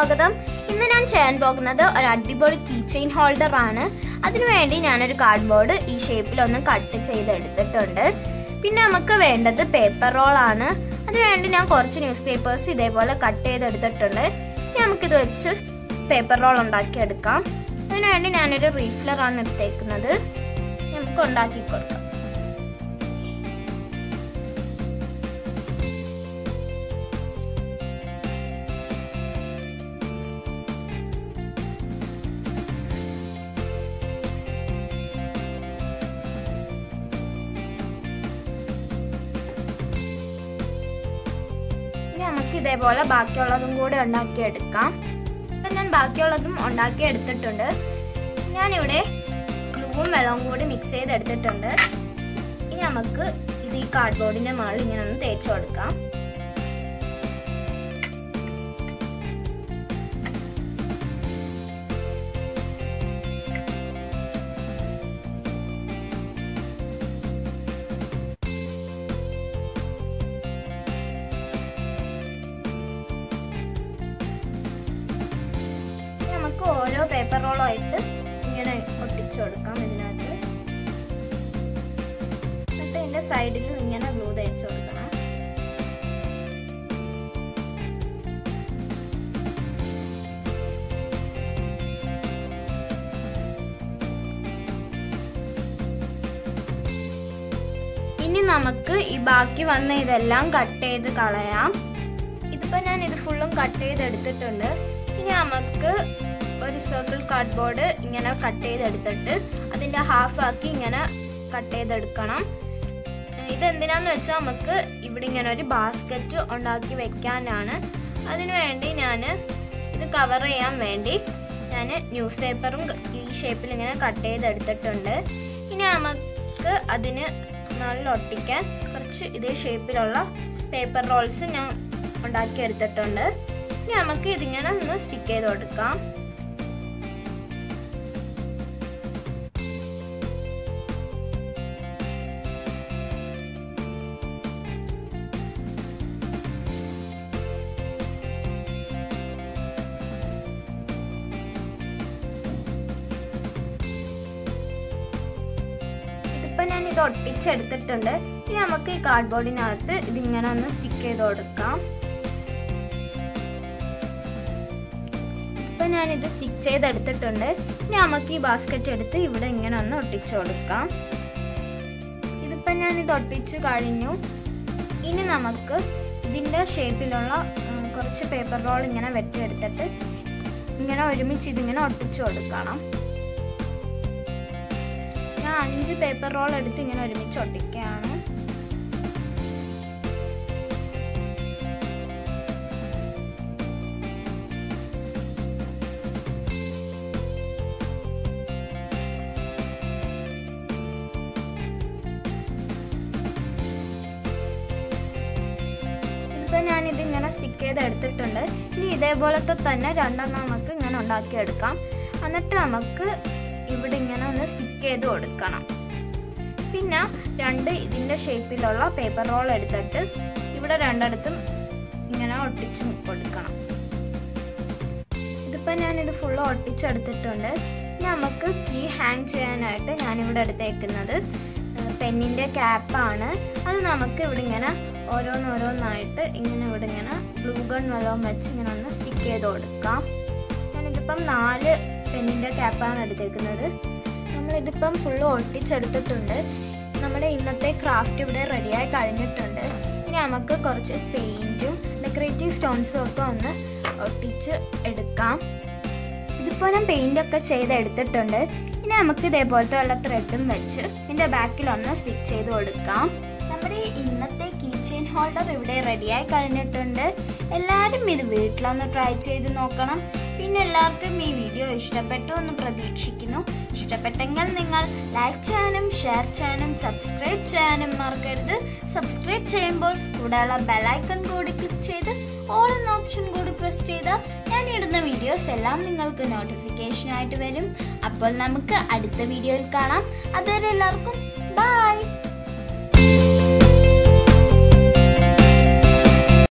സ്വാഗതം ഇന്ന് ഞാൻ ചെയ്യാൻ പോകുന്നത് ഒരു അടിപൊളി കീ ചെയിൻ ഹോൾഡർ ആണ് അതിനുവേണ്ടി ഞാനൊരു കാർഡ്ബോർഡ് ഈ ഷേപ്പിൽ ഒന്ന് കട്ട് ചെയ്തെടുത്തിട്ടുണ്ട് പിന്നെ നമുക്ക് വേണ്ടത് പേപ്പർ റോൾ ആണ് അതിനുവേണ്ടി ഞാൻ കുറച്ച് ന്യൂസ് പേപ്പേഴ്സ് ഇതേപോലെ കട്ട് ചെയ്തെടുത്തിട്ടുണ്ട് ഇനി നമുക്കിത് വെച്ച് പേപ്പർ റോൾ ഉണ്ടാക്കിയെടുക്കാം അതിനുവേണ്ടി ഞാനൊരു റീഫ്ലർ ആണ് എടുത്തേക്കുന്നത് നമുക്ക് ഉണ്ടാക്കി കൊടുക്കാം ഇനി നമുക്ക് ഇതേപോലെ ബാക്കിയുള്ളതും കൂടി ഉണ്ടാക്കിയെടുക്കാം അപ്പം ഞാൻ ബാക്കിയുള്ളതും ഉണ്ടാക്കി എടുത്തിട്ടുണ്ട് ഞാനിവിടെ ഗ്ലൂവും വെള്ളവും കൂടി മിക്സ് ചെയ്തെടുത്തിട്ടുണ്ട് ഇനി നമുക്ക് ഇത് ഈ കാർഡ്ബോർഡിന്റെ മുകളിൽ ഇങ്ങനെ ഒന്ന് തേച്ച് കൊടുക്കാം നമുക്ക് ഓരോ പേപ്പർ റോളായിട്ട് ഇങ്ങനെ ഒട്ടിച്ചു കൊടുക്കാം ഇതിനകത്ത് എന്നിട്ട് ഇതിന്റെ സൈഡിലും ഇങ്ങനെ ഗ്ലൂ തേച്ച് കൊടുക്കണം ഇനി നമുക്ക് ഈ ബാക്കി വന്ന ഇതെല്ലാം കട്ട് ചെയ്ത് കളയാം ഇതിപ്പോ ഞാൻ ഇത് ഫുള്ളും കട്ട് ചെയ്ത് എടുത്തിട്ടുണ്ട് ഇനി നമുക്ക് ഒരു സർക്കിൾ കാർഡ്ബോർഡ് ഇങ്ങനെ കട്ട് ചെയ്തെടുത്തിട്ട് അതിൻ്റെ ഹാഫ് ആക്കി ഇങ്ങനെ കട്ട് ചെയ്തെടുക്കണം ഇതെന്തിനാന്ന് വെച്ചാൽ നമുക്ക് ഇവിടെ ഇങ്ങനെ ഒരു ബാസ്ക്കറ്റ് ഉണ്ടാക്കി വെക്കാനാണ് അതിനു വേണ്ടി ഞാൻ ഇത് കവർ ചെയ്യാൻ വേണ്ടി ഞാൻ ന്യൂസ് പേപ്പറും ഈ ഷേപ്പിൽ ഇങ്ങനെ കട്ട് ചെയ്തെടുത്തിട്ടുണ്ട് ഇനി നമുക്ക് അതിന് നല്ല ഒട്ടിക്കാൻ കുറച്ച് ഇതേ ഷേപ്പിലുള്ള പേപ്പർ റോൾസ് ഞാൻ ഉണ്ടാക്കിയെടുത്തിട്ടുണ്ട് ഇനി നമുക്ക് ഇതിങ്ങനെ ഒന്ന് സ്റ്റിക്ക് ചെയ്ത് കൊടുക്കാം ഇതിപ്പോ ഞാൻ ഇത് ഒട്ടിച്ചെടുത്തിട്ടുണ്ട് ഇനി നമുക്ക് ഈ കാർഡ്ബോർഡിനകത്ത് ഇതിങ്ങനെ ഒന്ന് സ്റ്റിക്ക് ചെയ്ത് കൊടുക്കാം ഇപ്പൊ ഞാൻ ഇത് സ്റ്റിക്ക് ചെയ്തെടുത്തിട്ടുണ്ട് ഇനി നമുക്ക് ഈ ബാസ്ക്കറ്റ് എടുത്ത് ഇവിടെ ഇങ്ങനെ ഒന്ന് ഒട്ടിച്ചു കൊടുക്കാം ഇതിപ്പോ ഞാൻ ഇത് ഒട്ടിച്ചു കഴിഞ്ഞു ഇനി നമുക്ക് ഇതിന്റെ ഷേപ്പിലുള്ള കുറച്ച് പേപ്പർ റോൾ ഇങ്ങനെ വെട്ടിയെടുത്തിട്ട് ഇങ്ങനെ ഒരുമിച്ച് ഇതിങ്ങനെ ഒട്ടിച്ചു കൊടുക്കണം ഞാൻ അഞ്ച് പേപ്പർ റോൾ എടുത്ത് ഇങ്ങനെ ഒരുമിച്ച് ഒട്ടിക്കുകയാണ് ഇപ്പൊ ഞാൻ ഇത് ഇങ്ങനെ സ്റ്റിക്ക് ചെയ്ത് എടുത്തിട്ടുണ്ട് ഇനി ഇതേപോലത്തെ തന്നെ രണ്ടെണ്ണം നമുക്ക് ഇങ്ങനെ ഉണ്ടാക്കിയെടുക്കാം എന്നിട്ട് നമുക്ക് ഇവിടെ ഇങ്ങനെ ഒന്ന് സ്റ്റിക്ക് ചെയ്ത് കൊടുക്കണം പിന്നെ രണ്ട് ഇതിൻ്റെ ഷേപ്പിലുള്ള പേപ്പർ റോൾ എടുത്തിട്ട് ഇവിടെ രണ്ടിടത്തും ഇങ്ങനെ ഒട്ടിച്ച് കൊടുക്കണം ഇതിപ്പോൾ ഞാനിത് ഫുള്ള് ഒട്ടിച്ചെടുത്തിട്ടുണ്ട് ഇനി നമുക്ക് കീ ഹാങ് ചെയ്യാനായിട്ട് ഞാനിവിടെ എടുത്തേക്കുന്നത് പെന്നിൻ്റെ ക്യാപ്പാണ് അത് നമുക്ക് ഇവിടെ ഇങ്ങനെ ഓരോന്നോരോന്നായിട്ട് ഇങ്ങനെ ഇവിടെ ഇങ്ങനെ ഗ്ലൂ ഗൺ വല്ലതും വെച്ച് ഇങ്ങനെ ഒന്ന് സ്റ്റിക്ക് ചെയ്ത് കൊടുക്കാം ഞാനിതിപ്പം നാല് പെന്നിൻ്റെ ക്യാപ്പാണ് എടുത്തേക്കുന്നത് നമ്മളിതിപ്പം ഫുള്ള് ഒട്ടിച്ചെടുത്തിട്ടുണ്ട് നമ്മുടെ ഇന്നത്തെ ക്രാഫ്റ്റ് ഇവിടെ റെഡിയായി കഴിഞ്ഞിട്ടുണ്ട് ഇനി നമുക്ക് കുറച്ച് പെയിൻറ്റും ഡെക്കറേറ്റീവ് സ്റ്റോൺസും ഒക്കെ ഒന്ന് ഒട്ടിച്ച് എടുക്കാം ഇതിപ്പോൾ ഞാൻ പെയിൻ്റ് ഒക്കെ ചെയ്ത് എടുത്തിട്ടുണ്ട് ഇനി നമുക്ക് ഇതേപോലത്തെ ഉള്ള ത്രെഡും വെച്ച് ഇതിൻ്റെ ബാക്കിൽ ഒന്ന് സ്റ്റിച്ച് ചെയ്ത് കൊടുക്കാം നമ്മുടെ ഇന്നത്തെ കീ ചെയിൻ ഹോൾഡർ ഇവിടെ റെഡിയായി കഴിഞ്ഞിട്ടുണ്ട് എല്ലാവരും ഇത് വീട്ടിലൊന്ന് ട്രൈ ചെയ്ത് നോക്കണം പിന്നെ എല്ലാവർക്കും ഈ വീഡിയോ ഇഷ്ടപ്പെട്ടു എന്ന് പ്രതീക്ഷിക്കുന്നു ഇഷ്ടപ്പെട്ടെങ്കിൽ നിങ്ങൾ ലൈക്ക് ചെയ്യാനും ഷെയർ ചെയ്യാനും സബ്സ്ക്രൈബ് ചെയ്യാനും മറക്കരുത് സബ്സ്ക്രൈബ് ചെയ്യുമ്പോൾ കൂടെയുള്ള ബെലൈക്കൺ കൂടി ക്ലിക്ക് ചെയ്ത് ഓൾ എന്ന ഓപ്ഷൻ കൂടി പ്രസ് ചെയ്താൽ ഞാൻ ഇടുന്ന വീഡിയോസ് എല്ലാം നിങ്ങൾക്ക് നോട്ടിഫിക്കേഷൻ ആയിട്ട് വരും അപ്പോൾ നമുക്ക് അടുത്ത വീഡിയോയിൽ കാണാം അതുവരെ എല്ലാവർക്കും